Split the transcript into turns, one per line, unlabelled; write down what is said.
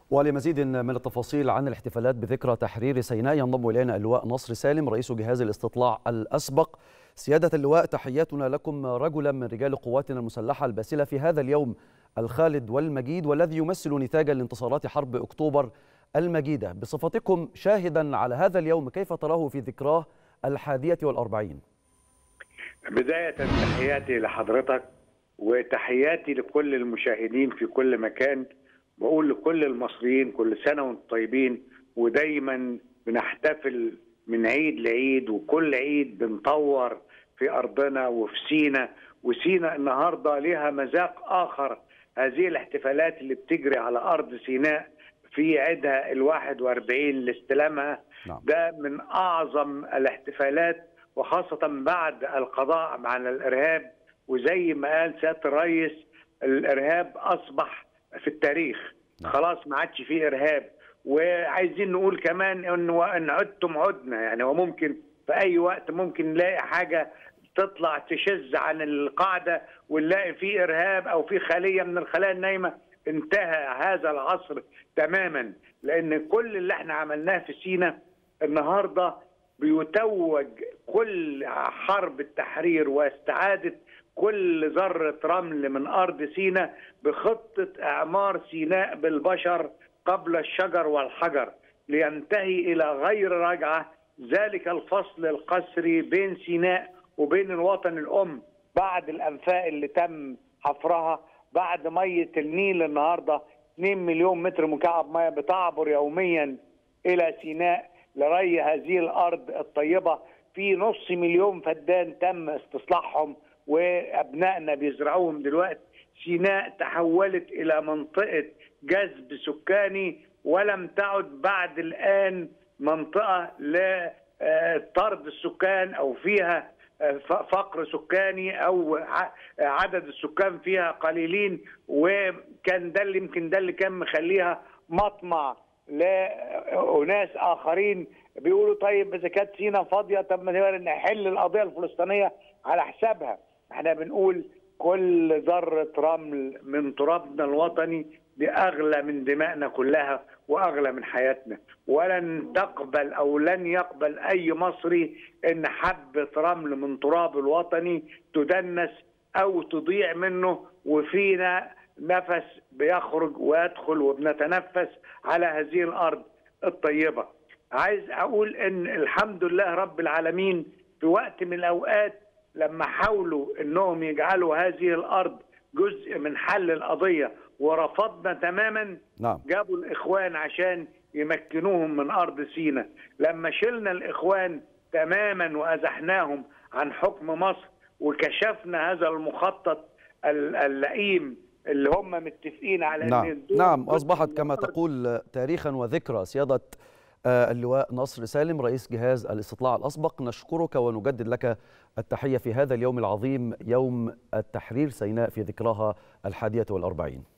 ولمزيد من التفاصيل عن الاحتفالات بذكرى تحرير سيناء ينضم الينا اللواء نصر سالم رئيس جهاز الاستطلاع الاسبق سياده اللواء تحياتنا لكم رجلا من رجال قواتنا المسلحه الباسله في هذا اليوم الخالد والمجيد والذي يمثل نتاجا لانتصارات حرب اكتوبر المجيده بصفتكم شاهدا على هذا اليوم كيف تراه في ذكراه الحادية والأربعين
بداية تحياتي لحضرتك وتحياتي لكل المشاهدين في كل مكان بقول لكل المصريين كل سنة وانتم طيبين ودايما بنحتفل من عيد لعيد وكل عيد بنطور في أرضنا وفي سينا وسينا النهاردة لها مذاق آخر هذه الاحتفالات اللي بتجري على أرض سيناء في عيدها الواحد واربعين لاستلامها نعم. ده من أعظم الاحتفالات وخاصة بعد القضاء على الإرهاب وزي ما قال سيادة الرئيس الإرهاب أصبح في التاريخ نعم. خلاص ما عادش فيه إرهاب وعايزين نقول كمان إنه إن عدتم عدنا يعني هو ممكن في أي وقت ممكن نلاقي حاجة تطلع تشذ عن القاعدة ونلاقي فيه إرهاب أو في خلية من الخلايا النايمة انتهى هذا العصر تماما لان كل اللي احنا عملناه في سينا النهارده بيتوج كل حرب التحرير واستعاده كل ذره رمل من ارض سينا بخطه اعمار سيناء بالبشر قبل الشجر والحجر لينتهي الى غير رجعه ذلك الفصل القسري بين سيناء وبين الوطن الام بعد الانفاق اللي تم حفرها بعد ميه النيل النهارده 2 مليون متر مكعب ميه بتعبر يوميا الى سيناء لري هذه الارض الطيبه في نص مليون فدان تم استصلاحهم وابنائنا بيزرعوهم دلوقتي سيناء تحولت الى منطقه جذب سكاني ولم تعد بعد الان منطقه لطرد السكان او فيها فقر سكاني او عدد السكان فيها قليلين وكان ده اللي يمكن ده اللي كان مخليها مطمع لاناس اخرين بيقولوا طيب اذا كانت سينا فاضيه طب ما نحل القضيه الفلسطينيه على حسابها احنا بنقول كل ذره رمل من ترابنا الوطني دي اغلى من دمائنا كلها واغلى من حياتنا ولن تقبل او لن يقبل اي مصري ان حبه رمل من تراب الوطني تدنس او تضيع منه وفينا نفس بيخرج ويدخل وبنتنفس على هذه الارض الطيبه عايز اقول ان الحمد لله رب العالمين في وقت من الاوقات لما حاولوا انهم يجعلوا هذه الارض جزء من حل القضيه ورفضنا تماما نعم. جابوا الاخوان عشان يمكنوهم من ارض سينا لما شلنا الاخوان تماما وازحناهم عن حكم مصر وكشفنا هذا المخطط اللئيم اللي هم متفقين على
نعم نعم اصبحت كما تقول تاريخا وذكرى سياده اللواء نصر سالم رئيس جهاز الاستطلاع الأسبق نشكرك ونجدد لك التحية في هذا اليوم العظيم يوم التحرير سيناء في ذكراها الحادية والأربعين